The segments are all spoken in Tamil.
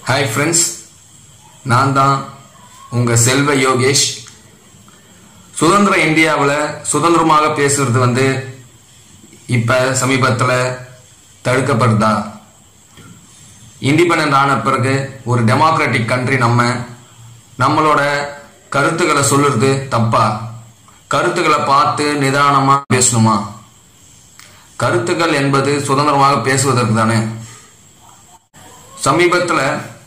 ஹாய் ஃப்ரெண்ட்ஸ் நான் தான் உங்கள் செல்வ யோகேஷ் சுதந்திர இந்தியாவில் சுதந்திரமாக பேசுறது வந்து இப்போ சமீபத்தில் தடுக்கப்படுதா இண்டிபெண்ட் ஆன பிறகு ஒரு டெமோக்ராட்டிக் கண்ட்ரி நம்ம நம்மளோட கருத்துக்களை சொல்லுறது தப்பா கருத்துக்களை பார்த்து நிதானமா பேசணுமா கருத்துக்கள் என்பது சுதந்திரமாக பேசுவதற்கு தானே சமீபத்தில்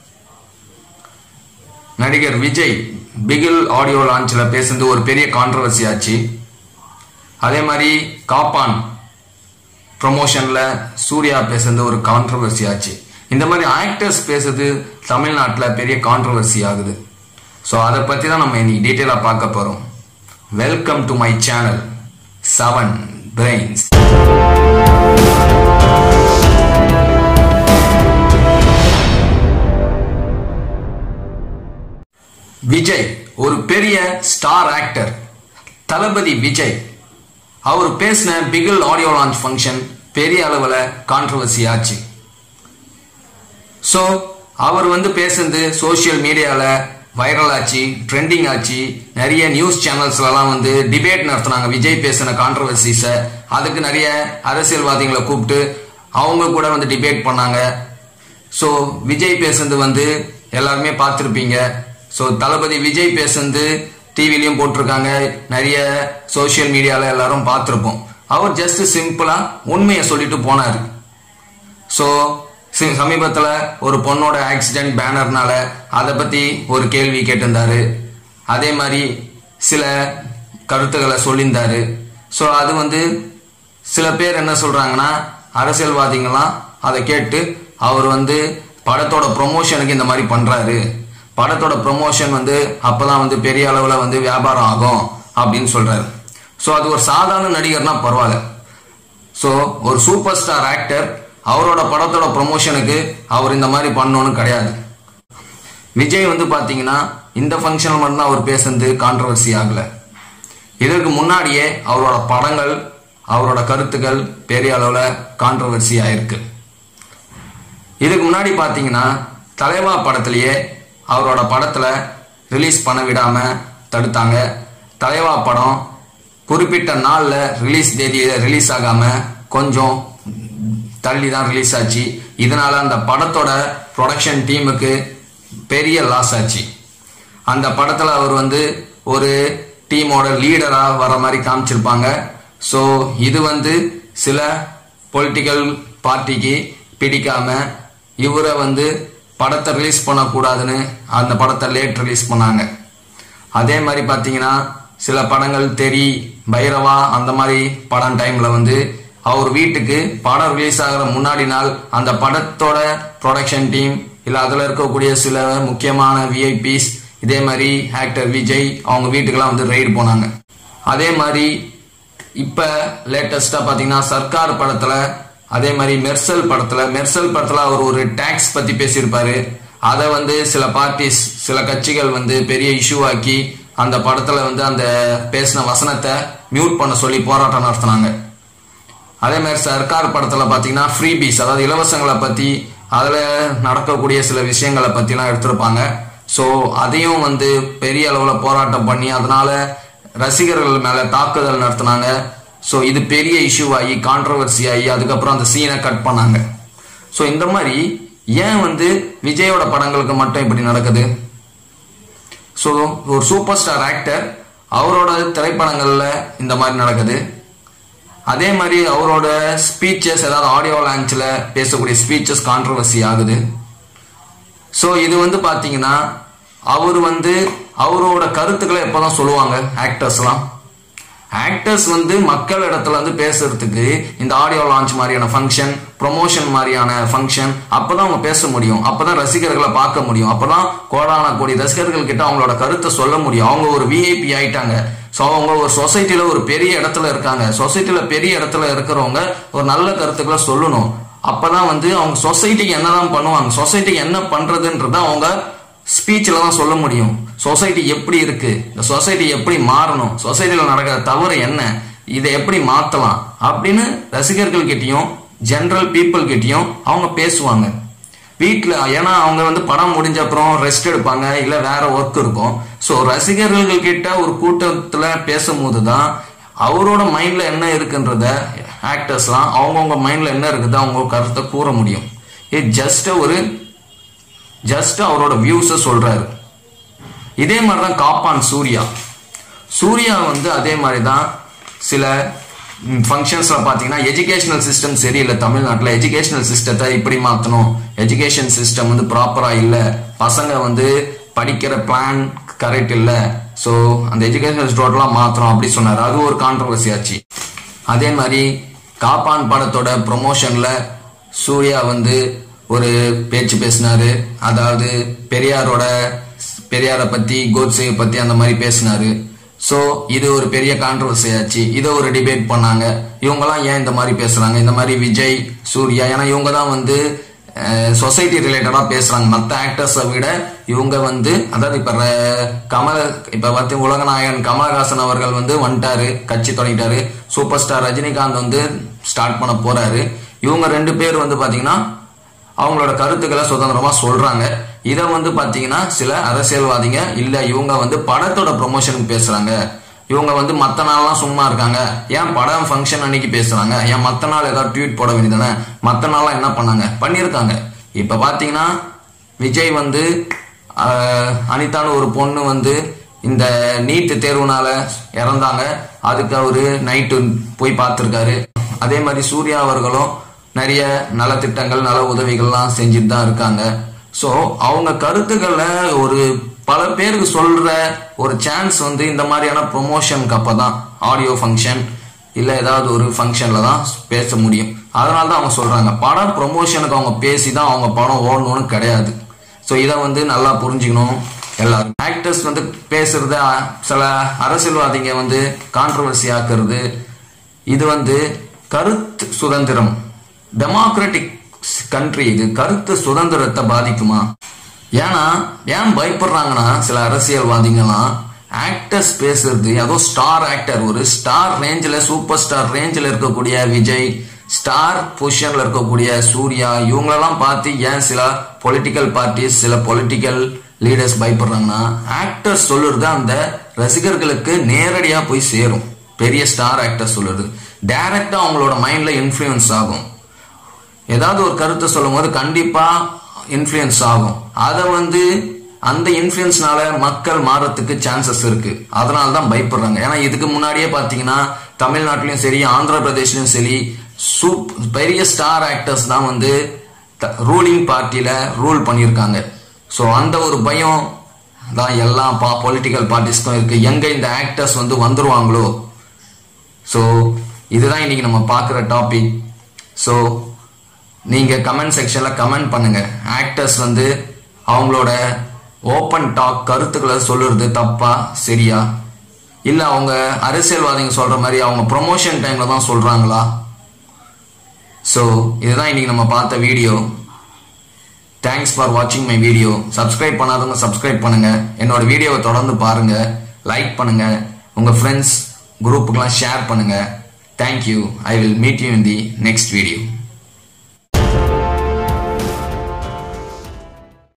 நடிகர் விஜய் பிகில் ஆடியோ லான்ச்சில் பேசுனது ஒரு பெரிய கான்ட்ரவர்சி ஆச்சு அதே மாதிரி காப்பான் ப்ரொமோஷனில் சூர்யா பேசுனது ஒரு கான்ட்ரவர்சி ஆச்சு இந்த மாதிரி ஆக்டர்ஸ் பேசுறது தமிழ்நாட்டில் பெரிய கான்ட்ரவர்சி ஆகுது ஸோ அதை பற்றி தான் நம்ம இன்னைக்கு டீட்டெயிலாக பார்க்க போகிறோம் welcome to my channel seven brains Vijay ஒரு பெரிய ஸ்டார் ஆக்டர் தளபதி விஜய் அவர் பேசின பிகில் ஆடியோ லான்ச் ஃபங்க்ஷன் பெரிய அளவில் கான்ட்ரவர்சி ஆச்சு ஸோ அவர் வந்து பேசுனது சோஷியல் மீடியாவில் வைரல் ஆச்சு ட்ரெண்டிங் ஆச்சு நிறைய நியூஸ் சேனல்ஸ்லலாம் வந்து டிபேட் நடத்துனாங்க விஜய் பேசின கான்ட்ரவர்சிஸை அதுக்கு நிறைய அரசியல்வாதிகளை கூப்பிட்டு அவங்க கூட வந்து டிபேட் பண்ணாங்க ஸோ விஜய் பேசுனது வந்து எல்லாருமே பார்த்துருப்பீங்க ஸோ தளபதி விஜய் பேசுனது டிவிலையும் போட்டிருக்காங்க நிறைய சோஷியல் மீடியாவில் எல்லாரும் பார்த்துருப்போம் அவர் ஜஸ்ட் சிம்பிளாக உண்மையை சொல்லிட்டு போனார் ஸோ சமீபத்தில் ஒரு பொண்ணோட ஆக்சிடென்ட் பேனர்னால அதை பற்றி ஒரு கேள்வி கேட்டிருந்தாரு அதே மாதிரி சில கருத்துக்களை சொல்லியிருந்தாரு ஸோ அது வந்து சில பேர் என்ன சொல்கிறாங்கன்னா அரசியல்வாதிகள்லாம் அதை கேட்டு அவர் வந்து படத்தோட ப்ரொமோஷனுக்கு இந்த மாதிரி பண்ணுறாரு படத்தோட ப்ரொமோஷன் வந்து அப்போதான் வந்து பெரிய அளவில் வந்து வியாபாரம் ஆகும் அப்படின்னு சொல்கிறாரு ஸோ அது ஒரு சாதாரண நடிகர்னா பரவாயில்ல ஸோ ஒரு சூப்பர் ஸ்டார் ஆக்டர் அவரோட படத்தோட ப்ரொமோஷனுக்கு அவர் இந்த மாதிரி பண்ணணும்னு கிடையாது விஜய் வந்து பார்த்தீங்கன்னா இந்த ஃபங்க்ஷனில் மட்டும்தான் அவர் பேசுனது கான்ட்ரவர்சி ஆகலை இதற்கு முன்னாடியே அவரோட படங்கள் அவரோட கருத்துக்கள் பெரிய அளவில் கான்ட்ரவர்சி ஆயிருக்கு இதுக்கு முன்னாடி பார்த்தீங்கன்னா தலைவா படத்திலேயே அவரோட படத்தில் ரிலீஸ் பண்ண விடாமல் தடுத்தாங்க தலைவா படம் குறிப்பிட்ட நாளில் ரிலீஸ் தேதியை ரிலீஸ் ஆகாமல் கொஞ்சம் தள்ளி தான் ரிலீஸ் ஆச்சு இதனால அந்த படத்தோட ப்ரொடக்ஷன் டீமுக்கு பெரிய லாஸ் ஆச்சு அந்த படத்தில் அவர் வந்து ஒரு டீமோட லீடராக வர மாதிரி காமிச்சிருப்பாங்க ஸோ இது வந்து சில பொலிட்டிக்கல் பார்ட்டிக்கு பிடிக்காம இவரை வந்து படத்தை ரிலீஸ் பண்ணக்கூடாதுன்னு அந்த படத்தை லேட் ரிலீஸ் பண்ணாங்க அதே மாதிரி பார்த்தீங்கன்னா சில படங்கள் தெரி பைரவா அந்த மாதிரி படம் டைம்ல வந்து அவர் வீட்டுக்கு படம் ரிலீஸ் ஆகிற முன்னாடி நாள் அந்த படத்தோட ப்ரொடக்ஷன் டீம் இல்லை அதில் இருக்கக்கூடிய சில முக்கியமான விஐபிஸ் இதே மாதிரி ஆக்டர் விஜய் அவங்க வீட்டுக்கெல்லாம் வந்து ரெய்டு போனாங்க அதே மாதிரி இப்போ லேட்டஸ்டாக பார்த்தீங்கன்னா சர்க்கார் படத்தில் அதே மாதிரி மெர்சல் படத்தில் மெர்சல் படத்தில் அவர் ஒரு டேக்ஸ் பற்றி பேசியிருப்பாரு அதை வந்து சில பார்ட்டிஸ் சில கட்சிகள் வந்து பெரிய இஷ்யூ ஆக்கி அந்த படத்தில் வந்து அந்த பேசின வசனத்தை மியூட் பண்ண சொல்லி போராட்டம் நடத்தினாங்க அதே மாதிரி சர்க்கார் படத்தில் பார்த்தீங்கன்னா ஃப்ரீ பீஸ் அதாவது இலவசங்களை பற்றி அதில் நடக்கக்கூடிய சில விஷயங்களை பற்றிலாம் எடுத்திருப்பாங்க ஸோ அதையும் வந்து பெரிய அளவில் போராட்டம் பண்ணி அதனால ரசிகர்கள் மேலே தாக்குதல் நடத்தினாங்க ஸோ இது பெரிய இஷ்யூ ஆகி கான்ட்ரவர்சி ஆகி அதுக்கப்புறம் அந்த சீனை கட் பண்ணாங்க ஸோ இந்த மாதிரி ஏன் வந்து விஜயோட படங்களுக்கு மட்டும் இப்படி நடக்குது ஸோ ஒரு சூப்பர் ஸ்டார் ஆக்டர் அவரோட திரைப்படங்களில் இந்த மாதிரி நடக்குது அதே மாதிரி அவரோட ஸ்பீச்சஸ் ஏதாவது ஆடியோ லான்ச்சில் பேசக்கூடிய ஸ்பீச்சஸ் கான்ட்ரவர்சி ஆகுது ஸோ இது வந்து பார்த்தீங்கன்னா அவர் வந்து அவரோட கருத்துக்களை எப்போதான் சொல்லுவாங்க ஆக்டர்ஸ்லாம் ஆக்டர்ஸ் வந்து மக்கள் இடத்துல வந்து பேசுறதுக்கு இந்த ஆடியோ லான்ச் மாதிரியான ஃபங்க்ஷன் ப்ரொமோஷன் மாதிரியான ஃபங்க்ஷன் அப்பதான் அவங்க பேச முடியும் அப்பதான் ரசிகர்களை பார்க்க முடியும் அப்பதான் கோடான கோடி ரசிகர்கள் கிட்ட அவங்களோட கருத்தை சொல்ல முடியும் அவங்க ஒரு விஐபி ஆயிட்டாங்க ஸோ அவங்க ஒரு சொசைட்டில ஒரு பெரிய இடத்துல இருக்காங்க சொசைட்டில பெரிய இடத்துல இருக்கிறவங்க ஒரு நல்ல கருத்துக்களை சொல்லணும் அப்பதான் வந்து அவங்க சொசைட்டிக்கு என்னதான் பண்ணுவாங்க சொசைட்டிக்கு என்ன பண்றதுன்றத அவங்க ஸ்பீச்சில் தான் சொல்ல முடியும் சொசைட்டி எப்படி இருக்கு இந்த சொசைட்டி எப்படி மாறணும் சொசைட்டியில் நடக்கிற தவறு என்ன இதை எப்படி மாற்றலாம் அப்படின்னு ரசிகர்கள் கிட்டயும் ஜென்ரல் பீப்புள் கிட்டயும் அவங்க பேசுவாங்க வீட்டில் ஏன்னா அவங்க வந்து படம் முடிஞ்ச அப்புறம் ரெஸ்ட் எடுப்பாங்க இல்லை வேற ஒர்க் இருக்கும் ஸோ ரசிகர்கள் கிட்ட ஒரு கூட்டத்தில் பேசும்போது தான் அவரோட மைண்ட்ல என்ன இருக்குன்றத ஆக்டர்ஸ்லாம் அவங்கவுங்க மைண்ட்ல என்ன இருக்குதோ அவங்க கருத்தை கூற முடியும் இது ஜஸ்ட் ஒரு ஜஸ்ட் அவரோட வியூஸை சொல்றாரு இதே மாதிரி தான் காப்பான் சூர்யா சூர்யா வந்து அதே மாதிரி தான் சில ஃபங்க்ஷன்ஸ்ல பார்த்தீங்கன்னா எஜுகேஷனல் சிஸ்டம் சரியில்லை தமிழ்நாட்டில் எஜுகேஷனல் சிஸ்டத்தை இப்படி மாற்றணும் எஜுகேஷன் சிஸ்டம் வந்து ப்ராப்பராக இல்லை பசங்க வந்து படிக்கிற பிளான் கரெக்ட் இல்லை ஸோ அந்த எஜுகேஷனல் டோட்டலாக மாற்றணும் அப்படி சொன்னார் அது ஒரு கான்ட்ரவர்சி ஆச்சு அதே மாதிரி காப்பான் படத்தோட ப்ரொமோஷன்ல சூர்யா வந்து ஒரு பேச்சு பேசினாரு அதாவது பெரியாரோட பெரியாரை பத்தி கோட்ஸே பத்தி அந்த மாதிரி பேசினாரு ஸோ இது ஒரு பெரிய கான்ட்ரவர்சி ஆச்சு இதை ஒரு டிபேட் பண்ணாங்க இவங்கெல்லாம் ஏன் இந்த மாதிரி பேசுறாங்க இந்த மாதிரி விஜய் சூர்யா ஏன்னா இவங்க தான் வந்து சொசைட்டி ரிலேட்டடா பேசுறாங்க மற்ற ஆக்டர்ஸை விட இவங்க வந்து அதாவது இப்ப ர- கமல் இப்ப பார்த்து உலகநாயகன் கமலஹாசன் அவர்கள் வந்து வந்துட்டாரு கட்சி தொடங்கிட்டாரு சூப்பர் ஸ்டார் ரஜினிகாந்த் வந்து ஸ்டார்ட் பண்ண போறாரு இவங்க ரெண்டு பேர் வந்து பாத்தீங்கன்னா அவங்களோட கருத்துக்களை சுதந்திரமா சொல்றாங்க இதை வந்து பாத்தீங்கன்னா சில அரசியல்வாதிங்க இல்ல இவங்க வந்து படத்தோட ப்ரொமோஷனுக்கு பேசுறாங்க இவங்க வந்து மத்த நாள்லாம் சும்மா இருக்காங்க ஏன் படம் ஃபங்க்ஷன் அன்னைக்கு பேசுறாங்க ஏன் மத்த நாள் ஏதாவது ட்வீட் போட வேண்டியதானே மத்த நாள்லாம் என்ன பண்ணாங்க பண்ணியிருக்காங்க இப்ப பாத்தீங்கன்னா விஜய் வந்து ஆஹ், அனிதான்னு ஒரு பொண்ணு வந்து இந்த நீட் தேர்வுனால இறந்தாங்க அதுக்கு அவரு நைட்டு போய் பார்த்துருக்காரு அதே மாதிரி சூர்யா அவர்களும் நிறைய நலத்திட்டங்கள் நல உதவிகள்லாம் செஞ்சுட்டு தான் இருக்காங்க ஸோ அவங்க கருத்துக்களை ஒரு பல பேருக்கு சொல்ற ஒரு சான்ஸ் வந்து இந்த மாதிரியான ப்ரொமோஷனுக்கு அப்போ தான் ஆடியோ ஃபங்க்ஷன் இல்லை ஏதாவது ஒரு ஃபங்க்ஷனில் தான் பேச முடியும் அதனால தான் அவங்க சொல்கிறாங்க படம் ப்ரொமோஷனுக்கு அவங்க பேசி தான் அவங்க படம் ஓடணும்னு கிடையாது ஸோ இதை வந்து நல்லா புரிஞ்சுக்கணும் எல்லாரும் ஆக்டர்ஸ் வந்து பேசுறத சில அரசியல்வாதிங்க வந்து கான்ட்ரவர்சி ஆக்குறது இது வந்து கருத்து சுதந்திரம் டெமோக்ராட்டிக் கண்ட்ரி இது கருத்து சுதந்திரத்தை பாதிக்குமா ஏன்னா ஏன் பயப்படுறாங்கன்னா சில அரசியல்வாதிங்கலாம் ஆக்டர்ஸ் பேசுறது அதுவும் ஸ்டார் ஆக்டர் ஒரு ஸ்டார் ரேஞ்சில் சூப்பர் ஸ்டார் ரேஞ்சில் இருக்கக்கூடிய விஜய் ஸ்டார் பொசிஷன்ல இருக்கக்கூடிய சூர்யா இவங்களெல்லாம் பார்த்து ஏன் சில பொலிட்டிக்கல் பார்ட்டிஸ் சில பொலிட்டிக்கல் லீடர்ஸ் பயப்படுறாங்கன்னா ஆக்டர்ஸ் சொல்லுறது அந்த ரசிகர்களுக்கு நேரடியா போய் சேரும் பெரிய ஸ்டார் ஆக்டர் சொல்லுறது டைரக்டா அவங்களோட மைண்ட்ல இன்ஃப்ளூயன்ஸ் ஆகும் ஏதாவது ஒரு கருத்தை சொல்லும் போது கண்டிப்பா இன்ஃப்ளூயன்ஸ் ஆகும் அதை வந்து அந்த இன்ஃப்ளூயன்ஸ்னால மக்கள் மாறத்துக்கு சான்சஸ் இருக்கு அதனால தான் பயப்படுறாங்க ஏன்னா இதுக்கு முன்னாடியே பார்த்தீங்கன்னா தமிழ்நாட்டிலையும் சரி ஆந்திர பிரதேஷ்லயும் சரி சூப் பெரிய ஸ்டார் ஆக்டர்ஸ் தான் வந்து ரூலிங் பார்ட்டியில ரூல் பண்ணியிருக்காங்க ஸோ அந்த ஒரு பயம் தான் எல்லா பா பொலிட்டிக்கல் பார்ட்டிஸ்க்கும் இருக்கு எங்க இந்த ஆக்டர்ஸ் வந்து வந்துருவாங்களோ ஸோ இதுதான் இன்னைக்கு நம்ம பார்க்குற டாபிக் ஸோ நீங்கள் கமெண்ட் செக்ஷனில் கமெண்ட் பண்ணுங்க ஆக்டர்ஸ் வந்து அவங்களோட ஓப்பன் டாக் கருத்துக்களை சொல்லுறது தப்பா சரியா இல்லை அவங்க அரசியல்வாதிங்க சொல்கிற மாதிரி அவங்க ப்ரொமோஷன் டைமில் தான் சொல்கிறாங்களா ஸோ இதுதான் இன்னைக்கு நம்ம பார்த்த வீடியோ தேங்க்ஸ் ஃபார் வாட்சிங் மை வீடியோ சப்ஸ்கிரைப் பண்ணாதவங்க சப்ஸ்கிரைப் பண்ணுங்க என்னோட வீடியோவை தொடர்ந்து பாருங்க லைக் பண்ணுங்க உங்க ஃப்ரெண்ட்ஸ் குரூப்புக்கெல்லாம் ஷேர் பண்ணுங்க thank you I will meet you in the next video